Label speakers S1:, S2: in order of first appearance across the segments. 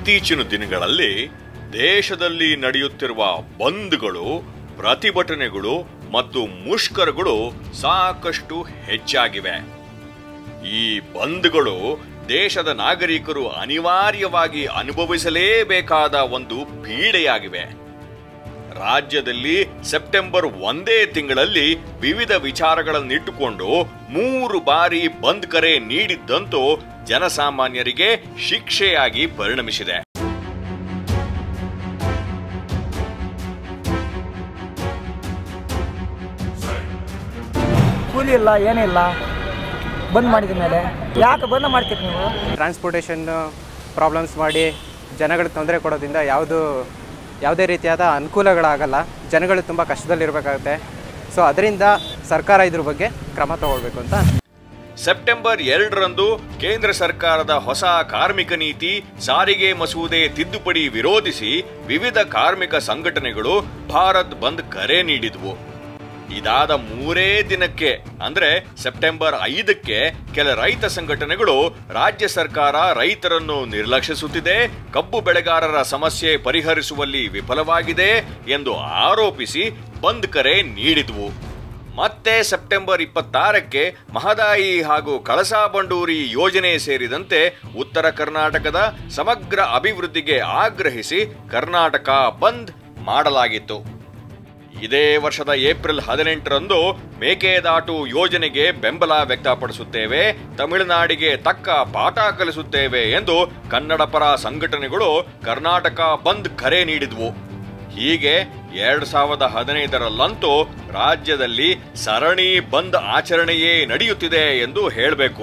S1: ಇತ್ತೀಚಿನ ದಿನಗಳಲ್ಲಿ ದೇಶದಲ್ಲಿ ನಡೆಯುತ್ತಿರುವ ಬಂದ್ಗಳು ಪ್ರತಿಭಟನೆಗಳು ಮತ್ತು ಮುಷ್ಕರಗಳು ಸಾಕಷ್ಟು ಹೆಚ್ಚಾಗಿವೆ ಈ ಬಂದ್ಗಳು ದೇಶದ ನಾಗರಿಕರು ಅನಿವಾರ್ಯವಾಗಿ ಅನುಭವಿಸಲೇಬೇಕಾದ ಒಂದು ಪೀಡೆಯಾಗಿವೆ ರಾಜ್ಯದಲ್ಲಿ ಸೆಪ್ಟೆಂಬರ್ ಒಂದೇ ತಿಂಗಳಲ್ಲಿ ವಿವಿಧ ವಿಚಾರಗಳನ್ನಿಟ್ಟುಕೊಂಡು ಮೂರು ಬಾರಿ ಬಂದ್ ಕರೆ ನೀಡಿದ್ದಂತೂ ಜನಸಾಮಾನ್ಯರಿಗೆ ಶಿಕ್ಷೆಯಾಗಿ ಪರಿಣಮಿಸಿದೆ
S2: ಕೂಲಿ ಇಲ್ಲ ಏನಿಲ್ಲ ಬಂದ್ ಮಾಡಿದ ಮೇಲೆ ಯಾಕೆ ಬಂದ್ ಮಾಡ್ತೀರಿ ನೀವು
S3: ಟ್ರಾನ್ಸ್ಪೋರ್ಟೇಷನ್ ಪ್ರಾಬ್ಲಮ್ಸ್ ಮಾಡಿ ಜನಗಳಿಗೆ ತೊಂದರೆ ಕೊಡೋದ್ರಿಂದ ಯಾವುದು ಯಾವುದೇ ರೀತಿಯಾದ ಅನುಕೂಲಗಳಾಗಲ್ಲ ಜನಗಳು ತುಂಬ ಕಷ್ಟದಲ್ಲಿರಬೇಕಾಗುತ್ತೆ ಸೊ ಅದರಿಂದ ಸರ್ಕಾರ ಇದ್ರ ಬಗ್ಗೆ ಕ್ರಮ ತಗೊಳ್ಬೇಕು ಅಂತ
S1: ಸೆಪ್ಟೆಂಬರ್ ಎರಡರಂದು ಕೇಂದ್ರ ಸರ್ಕಾರದ ಹೊಸ ಕಾರ್ಮಿಕ ನೀತಿ ಸಾರಿಗೆ ಮಸೂದೆ ತಿದ್ದುಪಡಿ ವಿರೋಧಿಸಿ ವಿವಿಧ ಕಾರ್ಮಿಕ ಸಂಘಟನೆಗಳು ಭಾರತ್ ಬಂದ್ ಕರೆ ನೀಡಿದ್ವು ಇದಾದ ಮೂರೇ ದಿನಕ್ಕೆ ಅಂದ್ರೆ ಸೆಪ್ಟೆಂಬರ್ ಐದಕ್ಕೆ ಕೆಲ ರೈತ ಸಂಘಟನೆಗಳು ರಾಜ್ಯ ಸರ್ಕಾರ ರೈತರನ್ನು ನಿರ್ಲಕ್ಷಿಸುತ್ತಿದೆ ಕಬ್ಬು ಬೆಳೆಗಾರರ ಸಮಸ್ಯೆ ಪರಿಹರಿಸುವಲ್ಲಿ ವಿಫಲವಾಗಿದೆ ಎಂದು ಆರೋಪಿಸಿ ಬಂದ್ ಕರೆ ನೀಡಿದ್ವು ಮತ್ತೆ ಸೆಪ್ಟೆಂಬರ್ ಇಪ್ಪತ್ತಾರಕ್ಕೆ ಮಹದಾಯಿ ಹಾಗೂ ಕಳಸಾ ಬಂಡೂರಿ ಯೋಜನೆ ಸೇರಿದಂತೆ ಉತ್ತರ ಕರ್ನಾಟಕದ ಸಮಗ್ರ ಅಭಿವೃದ್ಧಿಗೆ ಆಗ್ರಹಿಸಿ ಕರ್ನಾಟಕ ಬಂದ್ ಮಾಡಲಾಗಿತ್ತು ಇದೇ ವರ್ಷದ ಏಪ್ರಿಲ್ ಹದಿನೆಂಟರಂದು ಮೇಕೆದಾಟು ಯೋಜನೆಗೆ ಬೆಂಬಲ ವ್ಯಕ್ತಪಡಿಸುತ್ತೇವೆ ತಮಿಳುನಾಡಿಗೆ ತಕ್ಕ ಪಾಠ ಕಲಿಸುತ್ತೇವೆ ಎಂದು ಕನ್ನಡ ಪರ ಸಂಘಟನೆಗಳು ಕರ್ನಾಟಕ ಬಂದ್ ಕರೆ ನೀಡಿದ್ವು ಹೀಗೆ ಎರಡ್ ಸಾವಿರದ ಹದಿನೈದರಲ್ಲಂತೂ ರಾಜ್ಯದಲ್ಲಿ ಸರಣಿ ಬಂದ್ ಆಚರಣೆಯೇ ನಡೆಯುತ್ತಿದೆ ಎಂದು ಹೇಳಬೇಕು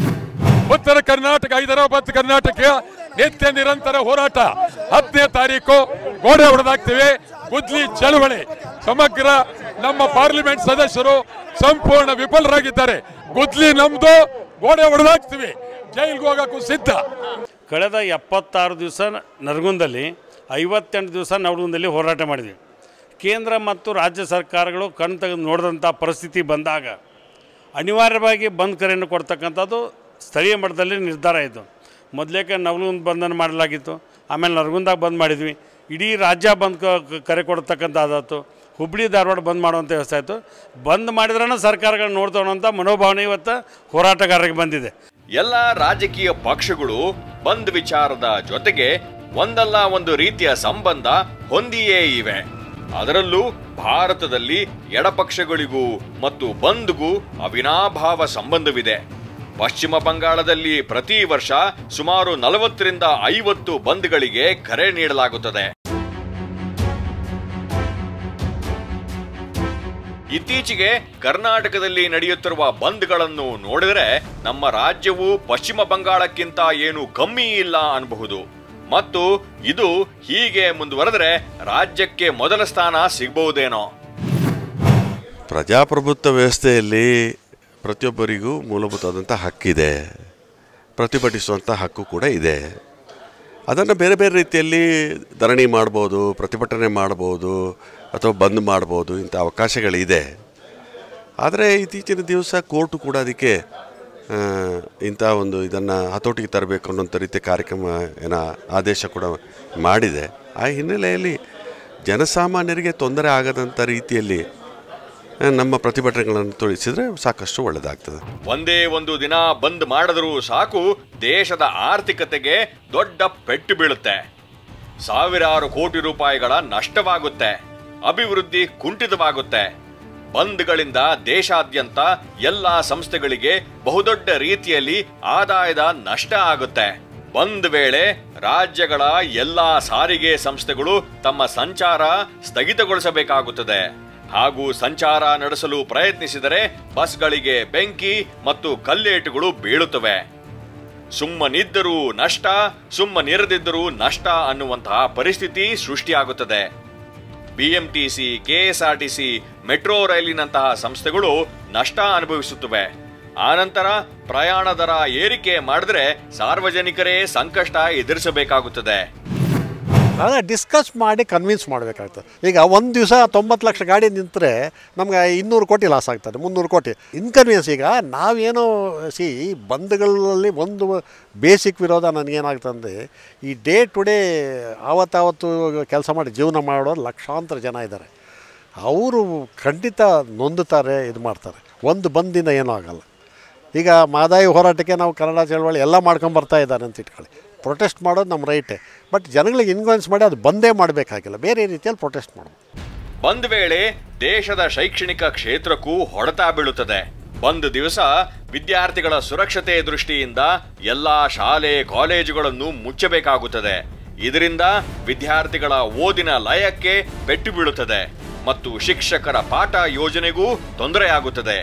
S4: ಉತ್ತರ ಕರ್ನಾಟಕ ಹೈದರಾಬಾದ್ ಕರ್ನಾಟಕ ನಿತ್ಯ ನಿರಂತರ ಹೋರಾಟ ಹತ್ತನೇ ತಾರೀಕು ಗೋಡೆ ಹೊಡೆದಾಕ್ತಿವಿ ಗುದ್ಲಿ ಚಳುವಳಿ ಸಮಗ್ರ ನಮ್ಮ ಪಾರ್ಲಿಮೆಂಟ್ ಸದಸ್ಯರು ಸಂಪೂರ್ಣ ವಿಫಲರಾಗಿದ್ದಾರೆ ಗುದ್ಲಿ ನಮ್ದು ಗೋಡೆ ಹೊಡೆದಾಕ್ತಿವಿ ಜೈಲ್ಗೆ ಹೋಗಕ್ಕೂ ಸಿದ್ಧ
S5: ಕಳೆದ ಎಪ್ಪತ್ತಾರು ದಿವಸ ನರಗುಂದಲ್ಲಿ ಐವತ್ತೆಂಟು ದಿವಸ ನವಗುಂದಲ್ಲಿ ಹೋರಾಟ ಮಾಡಿದ್ವಿ ಕೇಂದ್ರ ಮತ್ತು ರಾಜ್ಯ ಸರ್ಕಾರಗಳು ಕಣ್ ತೆಗೆದು ನೋಡಿದಂಥ ಪರಿಸ್ಥಿತಿ ಬಂದಾಗ ಅನಿವಾರ್ಯವಾಗಿ ಬಂದ್ ಕರೆಯನ್ನು ಕೊಡ್ತಕ್ಕಂಥದ್ದು ಸ್ಥಳೀಯ ಮಟ್ಟದಲ್ಲಿ ನಿರ್ಧಾರ ಆಯಿತು ಮೊದಲೇಕೆ ನವಲಗುಂದ ಬಂಧನ ಮಾಡಲಾಗಿತ್ತು ಆಮೇಲೆ ನರಗುಂದಾಗ ಬಂದ್ ಮಾಡಿದ್ವಿ ಇಡೀ ರಾಜ್ಯ ಬಂದ್ ಕ- ಕರೆ ಕೊಡ್ತಕ್ಕಂಥದ್ದಾಯ್ತು ಹುಬ್ಳಿ ಧಾರವಾಡ ಬಂದ್ ಮಾಡುವಂಥ ವ್ಯವಸ್ಥೆ ಆಯಿತು ಬಂದ್ ಮಾಡಿದ್ರನ ಸರ್ಕಾರಗಳು ನೋಡ್ತಾವ ಅಂತ ಮನೋಭಾವನೆ ಇವತ್ತು ಹೋರಾಟಗಾರರಿಗೆ ಬಂದಿದೆ
S1: ಎಲ್ಲ ರಾಜಕೀಯ ಪಕ್ಷಗಳು ಬಂದ್ ವಿಚಾರದ ಜೊತೆಗೆ ಒಂದಲ್ಲ ಒಂದು ರೀತಿಯ ಸಂಬಂಧ ಹೊಂದಿಯೇ ಇವೆ ಅದರಲ್ಲೂ ಭಾರತದಲ್ಲಿ ಎಡಪಕ್ಷಗಳಿಗೂ ಮತ್ತು ಬಂದ್ಗೂ ಅವಿನಾಭಾವ ಸಂಬಂಧವಿದೆ ಪಶ್ಚಿಮ ಬಂಗಾಳದಲ್ಲಿ ಪ್ರತಿ ವರ್ಷ ಸುಮಾರು ನಲವತ್ತರಿಂದ ಐವತ್ತು ಬಂದ್ಗಳಿಗೆ ಕರೆ ನೀಡಲಾಗುತ್ತದೆ ಇತ್ತೀಚೆಗೆ ಕರ್ನಾಟಕದಲ್ಲಿ ನಡೆಯುತ್ತಿರುವ ಬಂದ್ಗಳನ್ನು ನೋಡಿದರೆ ನಮ್ಮ ರಾಜ್ಯವು ಪಶ್ಚಿಮ ಬಂಗಾಳಕ್ಕಿಂತ ಏನು ಕಮ್ಮಿ ಇಲ್ಲ ಅನ್ಬಹುದು ಮತ್ತು ಇದು ಹೀಗೆ ಮುಂದುವರೆದರೆ ರಾಜ್ಯಕ್ಕೆ ಮೊದಲ ಸ್ಥಾನ ಸಿಗಬಹುದೇನೋ
S6: ಪ್ರಜಾಪ್ರಭುತ್ವ ವ್ಯವಸ್ಥೆಯಲ್ಲಿ ಪ್ರತಿಯೊಬ್ಬರಿಗೂ ಮೂಲಭೂತವಾದಂಥ ಹಕ್ಕಿದೆ ಪ್ರತಿಭಟಿಸುವಂಥ ಹಕ್ಕು ಕೂಡ ಇದೆ ಅದನ್ನು ಬೇರೆ ಬೇರೆ ರೀತಿಯಲ್ಲಿ ಧರಣಿ ಮಾಡ್ಬೋದು ಪ್ರತಿಭಟನೆ ಮಾಡ್ಬೋದು ಅಥವಾ ಬಂದ್ ಮಾಡ್ಬೋದು ಇಂಥ ಅವಕಾಶಗಳಿದೆ ಆದರೆ ಇತ್ತೀಚಿನ ದಿವಸ ಕೋರ್ಟು ಕೂಡ ಅದಕ್ಕೆ ಆ, ಇಂಥ ಒಂದು ಇದನ್ನು ಹತೋಟಿಗೆ ತರಬೇಕು ಅನ್ನೋಂಥ ರೀತಿಯ ಕಾರ್ಯಕ್ರಮ ಏನೋ ಆದೇಶ ಕೂಡ ಮಾಡಿದೆ ಆ ಹಿನ್ನೆಲೆಯಲ್ಲಿ ಜನಸಾಮಾನ್ಯರಿಗೆ ತೊಂದರೆ ಆಗದಂಥ ರೀತಿಯಲ್ಲಿ ಆ, ನಮ್ಮ ಪ್ರತಿಭಟನೆಗಳನ್ನು ತೊಡಗಿಸಿದ್ರೆ ಸಾಕಷ್ಟು ಒಳ್ಳೆಯದಾಗ್ತದೆ
S1: ಒಂದೇ ಒಂದು ದಿನ ಬಂದ್ ಮಾಡಿದರೂ ಸಾಕು ದೇಶದ ಆರ್ಥಿಕತೆಗೆ ದೊಡ್ಡ ಪೆಟ್ಟು ಬೀಳುತ್ತೆ ಸಾವಿರಾರು ಕೋಟಿ ರೂಪಾಯಿಗಳ ನಷ್ಟವಾಗುತ್ತೆ ಅಭಿವೃದ್ಧಿ ಕುಂಠಿತವಾಗುತ್ತೆ ಬಂದ್ಗಳಿಂದ ದೇಶಾದ್ಯಂತ ಎಲ್ಲ ಸಂಸ್ಥೆಗಳಿಗೆ ಬಹುದೊಡ್ಡ ರೀತಿಯಲ್ಲಿ ಆದಾಯದ ನಷ್ಟ ಆಗುತ್ತೆ ಬಂದ್ ವೇಳೆ ರಾಜ್ಯಗಳ ಎಲ್ಲಾ ಸಾರಿಗೆ ಸಂಸ್ಥೆಗಳು ತಮ್ಮ ಸಂಚಾರ ಸ್ಥಗಿತಗೊಳಿಸಬೇಕಾಗುತ್ತದೆ ಹಾಗೂ ಸಂಚಾರ ನಡೆಸಲು ಪ್ರಯತ್ನಿಸಿದರೆ ಬಸ್ಗಳಿಗೆ ಬೆಂಕಿ ಮತ್ತು ಕಲ್ಲೇಟುಗಳು ಬೀಳುತ್ತವೆ ಸುಮ್ಮನಿದ್ದರೂ ನಷ್ಟ ಸುಮ್ಮನಿರದಿದ್ದರೂ ನಷ್ಟ ಅನ್ನುವಂತಹ ಪರಿಸ್ಥಿತಿ ಸೃಷ್ಟಿಯಾಗುತ್ತದೆ ಬಿಎಂಟಿಸಿ ಕೆಎಸ್ಆರ್ಟಿಸಿ ಮೆಟ್ರೋ ರೈಲಿನಂತಹ ಸಂಸ್ಥೆಗಳು ನಷ್ಟ ಅನುಭವಿಸುತ್ತವೆ ಆನಂತರ ಪ್ರಯಾಣ ದರ ಏರಿಕೆ ಮಾಡಿದ್ರೆ ಸಾರ್ವಜನಿಕರೇ ಸಂಕಷ್ಟ ಎದುರಿಸಬೇಕಾಗುತ್ತದೆ
S7: ಅದೇ ಡಿಸ್ಕಸ್ ಮಾಡಿ ಕನ್ವಿನ್ಸ್ ಮಾಡಬೇಕಾಗ್ತದೆ ಈಗ ಒಂದು ದಿವಸ ತೊಂಬತ್ತು ಲಕ್ಷ ಗಾಡಿ ನಿಂತರೆ ನಮ್ಗೆ ಇನ್ನೂರು ಕೋಟಿ ಲಾಸ್ ಆಗ್ತದೆ ಮುನ್ನೂರು ಕೋಟಿ ಇನ್ಕನ್ವೀನಿಯನ್ಸ್ ಈಗ ನಾವೇನೋ ಸಿ ಬಂದ್ಗಳಲ್ಲಿ ಒಂದು ಬೇಸಿಕ್ ವಿರೋಧ ನನಗೇನಾಗ್ತಂದ್ರೆ ಈ ಡೇ ಟು ಡೇ ಆವತ್ತಾವತ್ತು ಕೆಲಸ ಮಾಡಿ ಜೀವನ ಮಾಡೋರು ಲಕ್ಷಾಂತರ ಜನ ಇದ್ದಾರೆ ಅವರು ಖಂಡಿತ ನೊಂದುತ್ತಾರೆ ಇದು ಮಾಡ್ತಾರೆ ಒಂದು ಬಂದಿಂದ ಏನೂ ಆಗಲ್ಲ ಈಗ ಮಾದಾಯಿ ಹೋರಾಟಕ್ಕೆ ನಾವು ಕನ್ನಡ ಚಳವಳಿ ಎಲ್ಲ ಮಾಡ್ಕೊಂಡು ಬರ್ತಾ ಇದ್ದಾರೆ ಅಂತ ಇಟ್ಕೊಳ್ಳಿ ಪ್ರೊಟೆಸ್ಟ್ ಮಾಡೋದು ನಮ್ಮ ರೈಟೇ ಬಟ್ ಜನಗಳಿಗೆ ಇನ್ಫ್ಲುಯೆನ್ಸ್ ಮಾಡಿ ಅದು ಬಂದೇ ಮಾಡಬೇಕಾಗಿಲ್ಲ ಬೇರೆ ರೀತಿಯಲ್ಲಿ ಪ್ರೊಟೆಸ್ಟ್ ಮಾಡೋದು
S1: ಬಂದ್ ವೇಳೆ ದೇಶದ ಶೈಕ್ಷಣಿಕ ಕ್ಷೇತ್ರಕ್ಕೂ ಹೊಡೆತ ಬೀಳುತ್ತದೆ ಬಂದ್ ದಿವಸ ವಿದ್ಯಾರ್ಥಿಗಳ ಸುರಕ್ಷತೆ ದೃಷ್ಟಿಯಿಂದ ಎಲ್ಲಾ ಶಾಲೆ ಕಾಲೇಜುಗಳನ್ನು ಮುಚ್ಚಬೇಕಾಗುತ್ತದೆ ಇದರಿಂದ ವಿದ್ಯಾರ್ಥಿಗಳ ಓದಿನ ಲಯಕ್ಕೆ ಪೆಟ್ಟು ಬೀಳುತ್ತದೆ ಮತ್ತು ಶಿಕ್ಷಕರ ಪಾಠ ಯೋಜನೆಗೂ ತೊಂದರೆಯಾಗುತ್ತದೆ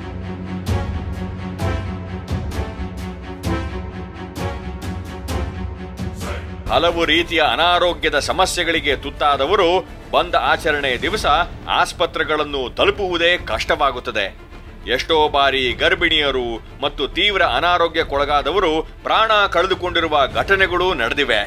S1: ಹಲವು ರೀತಿಯ ಅನಾರೋಗ್ಯದ ಸಮಸ್ಯೆಗಳಿಗೆ ತುತ್ತಾದವರು ಬಂದ್ ಆಚರಣೆ ದಿವಸ ಆಸ್ಪತ್ರೆಗಳನ್ನು ತಲುಪುವುದೇ ಕಷ್ಟವಾಗುತ್ತದೆ ಎಷ್ಟೋ ಬಾರಿ ಗರ್ಭಿಣಿಯರು ಮತ್ತು ತೀವ್ರ ಅನಾರೋಗ್ಯಕ್ಕೊಳಗಾದವರು ಪ್ರಾಣ ಕಳೆದುಕೊಂಡಿರುವ ಘಟನೆಗಳು ನಡೆದಿವೆ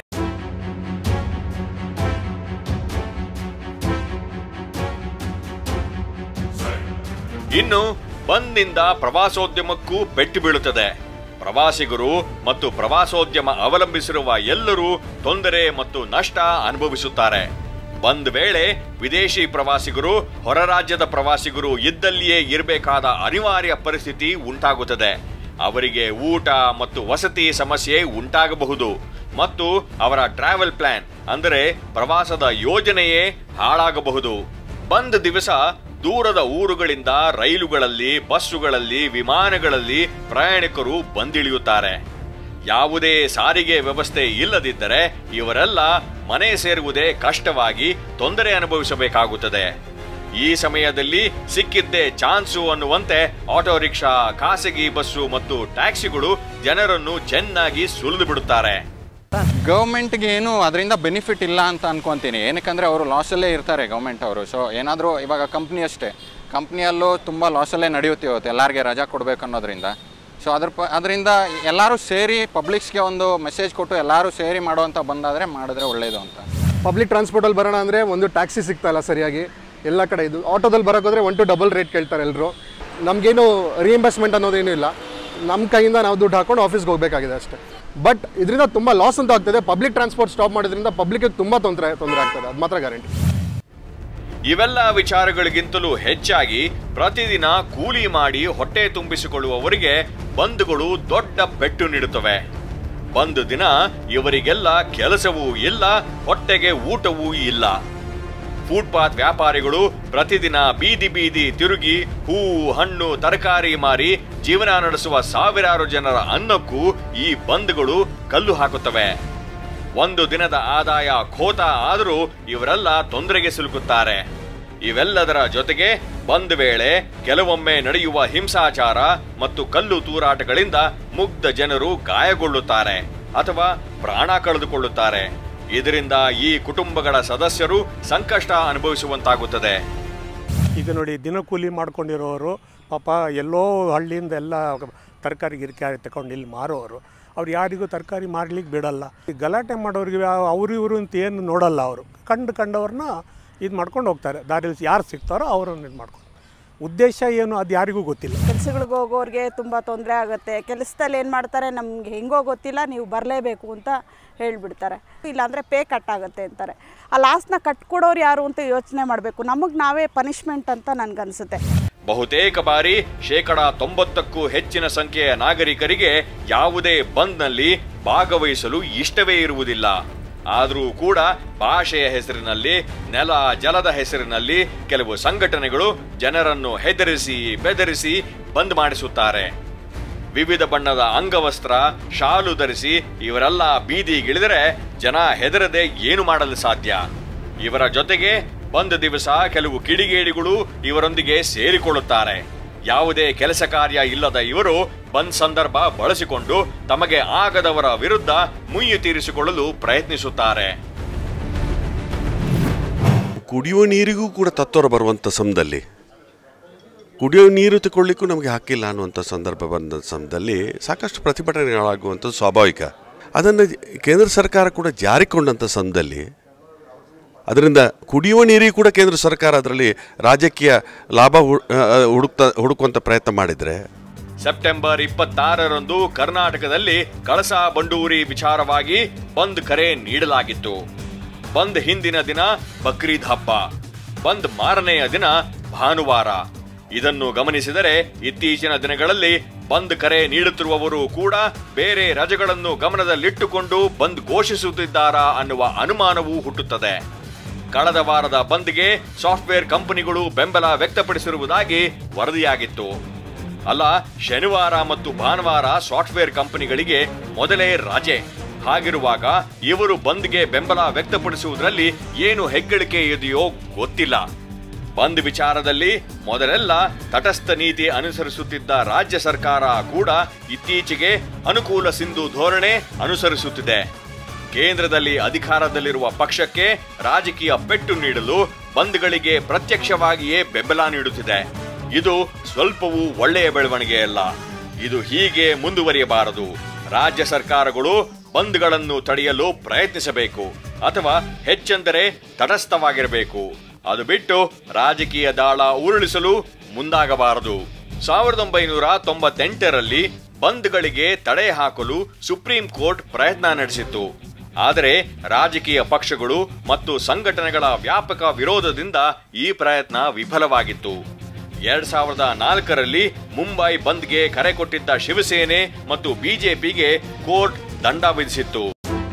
S1: ಇನ್ನು ಬಂದ್ನಿಂದ ಪ್ರವಾಸೋದ್ಯಮಕ್ಕೂ ಪೆಟ್ಟು ಬೀಳುತ್ತದೆ ಪ್ರವಾಸಿಗರು ಮತ್ತು ಪ್ರವಾಸೋದ್ಯಮ ಅವಲಂಬಿಸಿರುವ ಎಲ್ಲರೂ ತೊಂದರೆ ಮತ್ತು ನಷ್ಟ ಅನುಭವಿಸುತ್ತಾರೆ ಬಂದ್ ವೇಳೆ ವಿದೇಶಿ ಪ್ರವಾಸಿಗರು ಹೊರ ರಾಜ್ಯದ ಪ್ರವಾಸಿಗರು ಇದ್ದಲ್ಲಿಯೇ ಇರಬೇಕಾದ ಅನಿವಾರ್ಯ ಪರಿಸ್ಥಿತಿ ಉಂಟಾಗುತ್ತದೆ ಅವರಿಗೆ ಊಟ ಮತ್ತು ವಸತಿ ಸಮಸ್ಯೆ ಉಂಟಾಗಬಹುದು ಮತ್ತು ಅವರ ಟ್ರಾವೆಲ್ ಪ್ಲಾನ್ ಅಂದರೆ ಪ್ರವಾಸದ ಯೋಜನೆಯೇ ಹಾಳಾಗಬಹುದು ಬಂದ್ ದಿವಸ ದೂರದ ಊರುಗಳಿಂದ ರೈಲುಗಳಲ್ಲಿ ಬಸ್ಸುಗಳಲ್ಲಿ ವಿಮಾನಗಳಲ್ಲಿ ಪ್ರಯಾಣಿಕರು ಬಂದಿಳಿಯುತ್ತಾರೆ ಯಾವುದೇ ಸಾರಿಗೆ ವ್ಯವಸ್ಥೆ ಇಲ್ಲದಿದ್ದರೆ ಇವರೆಲ್ಲ ಮನೆ ಸೇರುವುದೇ ಕಷ್ಟವಾಗಿ ತೊಂದರೆ ಅನುಭವಿಸಬೇಕಾಗುತ್ತದೆ ಈ ಸಮಯದಲ್ಲಿ ಸಿಕ್ಕಿದ್ದೇ ಚಾನ್ಸು ಅನ್ನುವಂತೆ ಆಟೋ ರಿಕ್ಷಾ ಖಾಸಗಿ ಬಸ್ಸು ಮತ್ತು ಟ್ಯಾಕ್ಸಿಗಳು ಜನರನ್ನು ಚೆನ್ನಾಗಿ ಸುಲಿದು ಬಿಡುತ್ತಾರೆ
S8: ಗೌರ್ಮೆಂಟ್ಗೆ ಏನು ಅದರಿಂದ ಬೆನಿಫಿಟ್ ಇಲ್ಲ ಅಂತ ಅನ್ಕೊತೀನಿ ಏನಕ್ಕಂದರೆ ಅವರು ಲಾಸಲ್ಲೇ ಇರ್ತಾರೆ ಗೌರ್ಮೆಂಟ್ ಅವರು ಸೊ ಏನಾದರೂ ಇವಾಗ ಕಂಪ್ನಿ ಅಷ್ಟೇ ಕಂಪ್ನಿಯಲ್ಲೂ ತುಂಬ ಲಾಸಲ್ಲೇ ನಡೆಯುತ್ತೆ ಇವತ್ತು ಎಲ್ಲರಿಗೆ ರಜಾ ಕೊಡಬೇಕು ಅನ್ನೋದ್ರಿಂದ ಸೊ ಅದ್ರ ಪ ಅದರಿಂದ ಎಲ್ಲರೂ ಸೇರಿ ಪಬ್ಲಿಕ್ಸ್ಗೆ ಒಂದು ಮೆಸೇಜ್ ಕೊಟ್ಟು ಎಲ್ಲರೂ ಸೇರಿ ಮಾಡುವಂಥ ಬಂದಾದರೆ ಮಾಡಿದ್ರೆ ಒಳ್ಳೆಯದು ಅಂತ
S9: ಪಬ್ಲಿಕ್ ಟ್ರಾನ್ಸ್ಪೋರ್ಟಲ್ಲಿ ಬರೋಣ ಅಂದರೆ ಒಂದು ಟ್ಯಾಕ್ಸಿ ಸಿಗ್ತಾ ಇಲ್ಲ ಸರಿಯಾಗಿ ಎಲ್ಲ ಕಡೆ ಇದು ಆಟೋದಲ್ಲಿ ಬರೋಕ್ಕೋದ್ರೆ ಒನ್ ಟು ಡಬಲ್ ರೇಟ್ ಕೇಳ್ತಾರೆ ಎಲ್ಲರೂ ನಮಗೇನು ರಿಇಂಬರ್ಸ್ಮೆಂಟ್ ಅನ್ನೋದೇನೂ ಇಲ್ಲ ನಮ್ಮ ಕೈಯಿಂದ ನಾವು ದುಡ್ಡು ಹಾಕೊಂಡು ಆಫೀಸ್ಗೆ ಹೋಗಬೇಕಾಗಿದೆ ಅಷ್ಟೇ ಬಟ್ ಇದರಿಂದ ತುಂಬ ಲಾಸ್ ಅಂತ ಆಗ್ತದೆ ಪಬ್ಲಿಕ್ ಟ್ರಾನ್ಸ್ಪೋರ್ಟ್ ಸ್ಟಾಪ್ ಮಾಡೋದ್ರಿಂದ ಪಬ್ಲಿಕ್ಗೆ ತುಂಬ ತೊಂದರೆ ತೊಂದರೆ ಆಗ್ತದೆ ಅದು ಮಾತ್ರ ಗ್ಯಾರಂಟಿ
S1: ಇವೆಲ್ಲ ವಿಚಾರಗಳಿಗಿಂತಲೂ ಹೆಚ್ಚಾಗಿ ಪ್ರತಿದಿನ ಕೂಲಿ ಮಾಡಿ ಹೊಟ್ಟೆ ತುಂಬಿಸಿಕೊಳ್ಳುವವರಿಗೆ ಬಂದ್ಗಳು ದೊಡ್ಡ ಪೆಟ್ಟು ನೀಡುತ್ತವೆ ಬಂದ್ ದಿನ ಇವರಿಗೆಲ್ಲ ಕೆಲಸವೂ ಇಲ್ಲ ಹೊಟ್ಟೆಗೆ ಊಟವೂ ಇಲ್ಲ ಫುಟ್ಪಾತ್ ವ್ಯಾಪಾರಿಗಳು ಪ್ರತಿದಿನ ಬೀದಿ ಬೀದಿ ತಿರುಗಿ ಹೂವು ಹಣ್ಣು ತರಕಾರಿ ಮಾರಿ ಜೀವನ ನಡೆಸುವ ಸಾವಿರಾರು ಜನರ ಅನ್ನಕ್ಕೂ ಈ ಬಂದ್ಗಳು ಕಲ್ಲು ಹಾಕುತ್ತವೆ ಒಂದು ದಿನದ ಆದಾಯ ಖೋತ ಆದರೂ ಇವರೆಲ್ಲ ತೊಂದರೆಗೆ ಸಿಲುಕುತ್ತಾರೆ ಇವೆಲ್ಲದರ ಜೊತೆಗೆ ಬಂದ್ ವೇಳೆ ಕೆಲವೊಮ್ಮೆ ನಡೆಯುವ ಹಿಂಸಾಚಾರ ಮತ್ತು ಕಲ್ಲು ತೂರಾಟಗಳಿಂದ ಮುಗ್ಧ ಜನರು ಗಾಯಗೊಳ್ಳುತ್ತಾರೆ ಅಥವಾ ಪ್ರಾಣ ಕಳೆದುಕೊಳ್ಳುತ್ತಾರೆ ಇದರಿಂದ ಈ ಕುಟುಂಬಗಳ ಸದಸ್ಯರು ಸಂಕಷ್ಟ ಅನುಭವಿಸುವಂತಾಗುತ್ತದೆ
S10: ಈಗ ನೋಡಿ ದಿನಕೂಲಿ ಮಾಡ್ಕೊಂಡಿರೋರು ಪಾಪ ಎಲ್ಲೋ ಹಳ್ಳಿಯಿಂದ ಎಲ್ಲ ತರಕಾರಿ ಗಿರ್ಕಾರಿ ತಗೊಂಡು ಇಲ್ಲಿ ಮಾರೋರು ಅವ್ರು ಯಾರಿಗೂ ತರಕಾರಿ ಮಾರ್ಲಿಕ್ಕೆ ಬಿಡಲ್ಲ ಈ ಗಲಾಟೆ ಮಾಡೋರಿಗೆ ಅವರು ಇವರು ಅಂತ ಏನು ನೋಡಲ್ಲ ಅವರು ಕಂಡು ಕಂಡವ್ರನ್ನ ಇದು ಮಾಡ್ಕೊಂಡು ಹೋಗ್ತಾರೆ ದಾರಿಯಲ್ಲಿ ಯಾರು ಸಿಗ್ತಾರೋ ಅವರನ್ನು ಇದು ಮಾಡ್ಕೊಂಡು ಉದ್ದೇಶ ಏನು ಅದು ಯಾರಿಗೂ ಗೊತ್ತಿಲ್ಲ
S11: ಕೆಲ್ಸಗಳಿಗೆ ಹೋಗೋರಿಗೆ ತುಂಬ ತೊಂದರೆ ಆಗುತ್ತೆ ಕೆಲಸದಲ್ಲಿ ಏನು ಮಾಡ್ತಾರೆ ನಮ್ಗೆ ಹೆಂಗೋ ಗೊತ್ತಿಲ್ಲ ನೀವು ಬರಲೇಬೇಕು ಅಂತ ಹೇಳಿಬಿಡ್ತಾರೆ ಇಲ್ಲಾಂದರೆ ಪೇ ಕಟ್ ಆಗುತ್ತೆ ಅಂತಾರೆ ಆ ಲಾಸ್ನ ಕಟ್ಕೊಡೋರು ಯಾರು ಅಂತ ಯೋಚನೆ ಮಾಡಬೇಕು ನಮಗೆ ನಾವೇ ಪನಿಷ್ಮೆಂಟ್ ಅಂತ ನನಗನ್ಸುತ್ತೆ
S1: ಬಹುತೇಕ ಬಾರಿ ಶೇಕಡ ತೊಂಬತ್ತಕ್ಕೂ ಹೆಚ್ಚಿನ ಸಂಖ್ಯೆಯ ನಾಗರಿಕರಿಗೆ ಯಾವುದೇ ಬಂದ್ನಲ್ಲಿ ಭಾಗವಹಿಸಲು ಇಷ್ಟವೇ ಇರುವುದಿಲ್ಲ ಆದರೂ ಕೂಡ ಭಾಷೆಯ ಹೆಸರಿನಲ್ಲಿ ನೆಲ ಜಲದ ಹೆಸರಿನಲ್ಲಿ ಕೆಲವು ಸಂಘಟನೆಗಳು ಜನರನ್ನು ಹೆದರಿಸಿ ಬೆದರಿಸಿ ಬಂದ್ ಮಾಡಿಸುತ್ತಾರೆ ವಿವಿಧ ಬಣ್ಣದ ಅಂಗವಸ್ತ್ರ ಶಾಲು ಧರಿಸಿ ಇವರೆಲ್ಲ ಬೀದಿಗಿಳಿದರೆ ಜನ ಹೆದರದೆ ಏನು ಮಾಡಲು ಸಾಧ್ಯ ಇವರ ಜೊತೆಗೆ ಬಂದ್ ದಿವಸ ಕೆಲವು ಕಿಡಿಗೇಡಿಗಳು ಇವರೊಂದಿಗೆ ಸೇರಿಕೊಳ್ಳುತ್ತಾರೆ ಯಾವುದೇ ಕೆಲಸ ಕಾರ್ಯ ಇಲ್ಲದ ಇವರು ಬಂದ್ ಸಂದರ್ಭ ಬಳಸಿಕೊಂಡು ತಮಗೆ ಆಗದವರ ವಿರುದ್ಧ ಮುಯ್ಯಿ ತೀರಿಸಿಕೊಳ್ಳಲು ಪ್ರಯತ್ನಿಸುತ್ತಾರೆ
S6: ಕುಡಿಯುವ ನೀರಿಗೂ ಕೂಡ ತತ್ವರ ಬರುವಂಥ ಸಮಯದಲ್ಲಿ ಕುಡಿಯೋ ನೀರು ತಗೊಳ್ಳಿಕ್ಕೂ ನಮಗೆ ಹಾಕಿಲ್ಲ ಅನ್ನುವಂಥ ಸಂದರ್ಭ ಬಂದ ಸಮಯದಲ್ಲಿ ಸಾಕಷ್ಟು ಪ್ರತಿಭಟನೆಗಳಾಗುವಂಥದ್ದು ಸ್ವಾಭಾವಿಕ ಅದನ್ನು ಕೇಂದ್ರ ಸರ್ಕಾರ ಕೂಡ ಜಾರಿಕೊಂಡಂಥ ಸಮಯದಲ್ಲಿ ಅದರಿಂದ ಕುಡಿಯುವ ನೀರಿಗೆ ಕೂಡ ಕೇಂದ್ರ ಸರ್ಕಾರ ಅದರಲ್ಲಿ ರಾಜಕೀಯ ಲಾಭ ಹು- ಆ, ಹುಡುಕ್ತಾ ಹುಡುಕುವಂಥ ಪ್ರಯತ್ನ ಮಾಡಿದರೆ
S1: ಸೆಪ್ಟೆಂಬರ್ ಇಪ್ಪತ್ತಾರರಂದು ಕರ್ನಾಟಕದಲ್ಲಿ ಕಳಸಾ ಬಂಡೂರಿ ವಿಚಾರವಾಗಿ ಬಂದ್ ಕರೆ ನೀಡಲಾಗಿತ್ತು ಬಂದ್ ಹಿಂದಿನ ದಿನ ಬಕ್ರೀದ್ ಹಬ್ಬ ಬಂದ್ ಮಾರನೆಯ ದಿನ ಭಾನುವಾರ ಇದನ್ನು ಗಮನಿಸಿದರೆ ಇತ್ತೀಚಿನ ದಿನಗಳಲ್ಲಿ ಬಂದ್ ಕರೆ ನೀಡುತ್ತಿರುವವರು ಕೂಡ ಬೇರೆ ರಜೆಗಳನ್ನು ಗಮನದಲ್ಲಿಟ್ಟುಕೊಂಡು ಬಂದ್ ಘೋಷಿಸುತ್ತಿದ್ದಾರಾ ಅನ್ನುವ ಅನುಮಾನವೂ ಹುಟ್ಟುತ್ತದೆ ಕಳೆದ ವಾರದ ಬಂದ್ಗೆ ಸಾಫ್ಟ್ವೇರ್ ಕಂಪನಿಗಳು ಬೆಂಬಲ ವ್ಯಕ್ತಪಡಿಸಿರುವುದಾಗಿ ವರದಿಯಾಗಿತ್ತು ಅಲ್ಲ ಶನಿವಾರ ಮತ್ತು ಭಾನುವಾರ ಸಾಫ್ಟ್ವೇರ್ ಕಂಪನಿಗಳಿಗೆ ಮೊದಲೇ ರಜೆ ಹಾಗಿರುವಾಗ ಇವರು ಬಂದ್ಗೆ ಬೆಂಬಲ ವ್ಯಕ್ತಪಡಿಸುವುದರಲ್ಲಿ ಏನು ಹೆಗ್ಗಳಿಕೆ ಇದೆಯೋ ಗೊತ್ತಿಲ್ಲ ಬಂದ್ ವಿಚಾರದಲ್ಲಿ ಮೊದಲೆಲ್ಲ ತಟಸ್ಥ ನೀತಿ ಅನುಸರಿಸುತ್ತಿದ್ದ ರಾಜ್ಯ ಸರ್ಕಾರ ಕೂಡ ಇತ್ತೀಚೆಗೆ ಅನುಕೂಲ ಸಿಂಧು ಧೋರಣೆ ಅನುಸರಿಸುತ್ತಿದೆ ಕೇಂದ್ರದಲ್ಲಿ ಅಧಿಕಾರದಲ್ಲಿರುವ ಪಕ್ಷಕ್ಕೆ ರಾಜಕೀಯ ಪೆಟ್ಟು ನೀಡಲು ಬಂದ್ಗಳಿಗೆ ಪ್ರತ್ಯಕ್ಷವಾಗಿಯೇ ಬೆಂಬಲ ನೀಡುತ್ತಿದೆ ಇದು ಸ್ವಲ್ಪವೂ ಒಳ್ಳೆಯ ಬೆಳವಣಿಗೆಯಲ್ಲ ಇದು ಹೀಗೆ ಮುಂದುವರಿಯಬಾರದು ರಾಜ್ಯ ಸರ್ಕಾರಗಳು ಬಂದ್ಗಳನ್ನು ತಡೆಯಲು ಪ್ರಯತ್ನಿಸಬೇಕು ಅಥವಾ ಹೆಚ್ಚೆಂದರೆ ತಟಸ್ಥವಾಗಿರಬೇಕು ಅದು ಬಿಟ್ಟು ರಾಜಕೀಯ ದಾಳ ಉರುಳಿಸಲು ಮುಂದಾಗಬಾರದು ಸಾವಿರದ ಒಂಬೈನೂರ ತೊಂಬತ್ತೆಂಟರಲ್ಲಿ ಬಂದ್ಗಳಿಗೆ ತಡೆ ಹಾಕಲು ಸುಪ್ರೀಂ ಕೋರ್ಟ್ ಪ್ರಯತ್ನ ನಡೆಸಿತ್ತು ಆದರೆ ರಾಜಕೀಯ ಪಕ್ಷಗಳು ಮತ್ತು ಸಂಘಟನೆಗಳ ವ್ಯಾಪಕ ವಿರೋಧದಿಂದ ಈ ಪ್ರಯತ್ನ ವಿಫಲವಾಗಿತ್ತು ಎರಡ್ ಸಾವಿರದ ನಾಲ್ಕರಲ್ಲಿ ಮುಂಬೈ ಬಂದ್ಗೆ ಕರೆ ಕೊಟ್ಟಿದ್ದ ಶಿವಸೇನೆ ಮತ್ತು ಬಿಜೆಪಿಗೆ ಕೋರ್ಟ್ ದಂಡ ವಿಧಿಸಿತ್ತು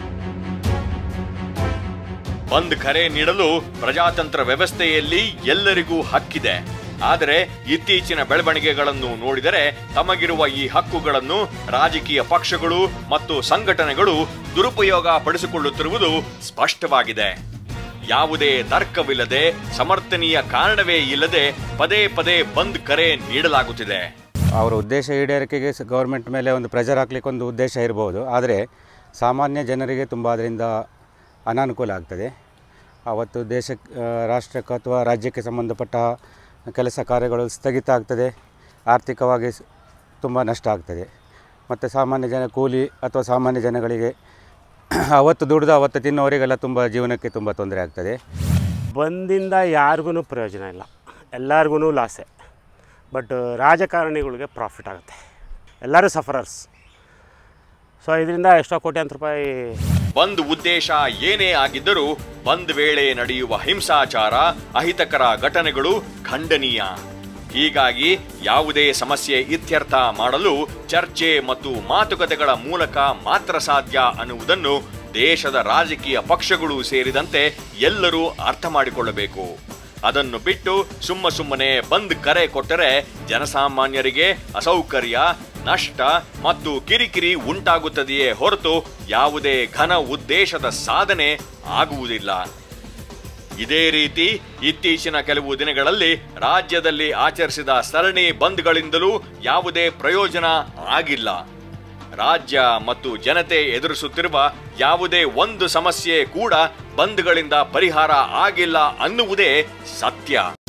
S1: ಬಂದ್ ಕರೆ ನೀಡಲು ಪ್ರಜಾತಂತ್ರ ವ್ಯವಸ್ಥೆಯಲ್ಲಿ ಎಲ್ಲರಿಗೂ ಹಕ್ಕಿದೆ ಆದರೆ ಇತ್ತೀಚಿನ ಬೆಳವಣಿಗೆಗಳನ್ನು ನೋಡಿದರೆ ತಮಗಿರುವ ಈ ಹಕ್ಕುಗಳನ್ನು ರಾಜಕೀಯ ಪಕ್ಷಗಳು ಮತ್ತು ಸಂಘಟನೆಗಳು ದುರುಪಯೋಗ ಪಡಿಸಿಕೊಳ್ಳುತ್ತಿರುವುದು ಸ್ಪಷ್ಟವಾಗಿದೆ ಯಾವುದೇ ತರ್ಕವಿಲ್ಲದೆ ಸಮರ್ಥನೀಯ ಕಾರಣವೇ ಇಲ್ಲದೆ ಪದೇ ಪದೇ ಬಂದ್ ಕರೆ ನೀಡಲಾಗುತ್ತಿದೆ
S12: ಅವರ ಉದ್ದೇಶ ಈಡೇರಿಕೆಗೆ ಸ- ಗೌರ್ಮೆಂಟ್ ಮೇಲೆ ಒಂದು ಪ್ರೆಷರ್ ಹಾಕ್ಲಿಕ್ಕೆ ಒಂದು ಉದ್ದೇಶ ಇರ್ಬೋದು ಆದರೆ ಸಾಮಾನ್ಯ ಜನರಿಗೆ ತುಂಬ ಅದರಿಂದ ಅನಾನುಕೂಲ ಆಗ್ತದೆ ಅವತ್ತು ದೇಶಕ್ಕೆ ಆ, ರಾಷ್ಟ್ರಕ್ಕೆ ಅಥವಾ ರಾಜ್ಯಕ್ಕೆ ಸಂಬಂಧಪಟ್ಟ ಕೆಲಸ ಕಾರ್ಯಗಳು ಸ್ಥಗಿತ ಆಗ್ತದೆ ಆರ್ಥಿಕವಾಗಿ ಸ್- ತುಂಬ ನಷ್ಟ ಆಗ್ತದೆ ಮತ್ತು ಸಾಮಾನ್ಯ ಜನ ಕೂಲಿ ಅಥವಾ ಸಾಮಾನ್ಯ ಜನಗಳಿಗೆ ಅವತ್ತು ದುಡಿದು ಅವತ್ತು ತಿನ್ನೋರಿಗೆಲ್ಲ ತುಂಬ ಜೀವನಕ್ಕೆ ತುಂಬ ತೊಂದರೆ ಆಗ್ತದೆ
S13: ಬಂದಿಂದ ಯಾರಿಗೂ ಪ್ರಯೋಜನ ಇಲ್ಲ ಎಲ್ಲರಿಗೂ ಲಾಸೆ ಬಟ್ ರಾಜಕಾರಣಿಗಳಿಗೆ ಪ್ರಾಫಿಟ್ ಆಗುತ್ತೆ ಎಲ್ಲರೂ ಸಫರರ್ಸ್ ಸೊ ಇದರಿಂದ ಎಷ್ಟೋ ಕೋಟ್ಯಾಂತರ ರೂಪಾಯಿ
S1: ಬಂದ್ ಉದ್ದೇಶ ಏನೇ ಆಗಿದ್ದರೂ ಬಂದ್ ವೇಳೆ ನಡೆಯುವ ಹಿಂಸಾಚಾರ ಅಹಿತಕರ ಘಟನೆಗಳು ಖಂಡನೀಯ ಹೀಗಾಗಿ ಯಾವುದೇ ಸಮಸ್ಯೆ ಇತ್ಯರ್ಥ ಮಾಡಲು ಚರ್ಚೆ ಮತ್ತು ಮಾತುಕತೆಗಳ ಮೂಲಕ ಮಾತ್ರ ಸಾಧ್ಯ ಅನ್ನುವುದನ್ನು ದೇಶದ ರಾಜಕೀಯ ಪಕ್ಷಗಳು ಸೇರಿದಂತೆ ಎಲ್ಲರೂ ಅರ್ಥ ಮಾಡಿಕೊಳ್ಳಬೇಕು ಅದನ್ನು ಬಿಟ್ಟು ಸುಮ್ಮ ಸುಮ್ಮನೆ ಬಂದ್ ಕರೆ ಕೊಟ್ಟರೆ ಜನಸಾಮಾನ್ಯರಿಗೆ ಅಸೌಕರ್ಯ ನಷ್ಟ ಮತ್ತು ಕಿರಿಕಿರಿ ಉಂಟಾಗುತ್ತದೆಯೇ ಹೊರತು ಯಾವುದೇ ಘನ ಉದ್ದೇಶದ ಸಾಧನೆ ಆಗುವುದಿಲ್ಲ ಇದೇ ರೀತಿ ಇತ್ತೀಚಿನ ಕೆಲವು ದಿನಗಳಲ್ಲಿ ರಾಜ್ಯದಲ್ಲಿ ಆಚರಿಸಿದ ಸರಣಿ ಬಂದ್ಗಳಿಂದಲೂ ಯಾವುದೇ ಪ್ರಯೋಜನ ಆಗಿಲ್ಲ ರಾಜ್ಯ ಮತ್ತು ಜನತೆ ಎದುರಿಸುತ್ತಿರುವ ಯಾವುದೇ ಒಂದು ಸಮಸ್ಯೆ ಕೂಡ ಬಂದ್ಗಳಿಂದ ಪರಿಹಾರ ಆಗಿಲ್ಲ ಅನ್ನುವುದೇ ಸತ್ಯ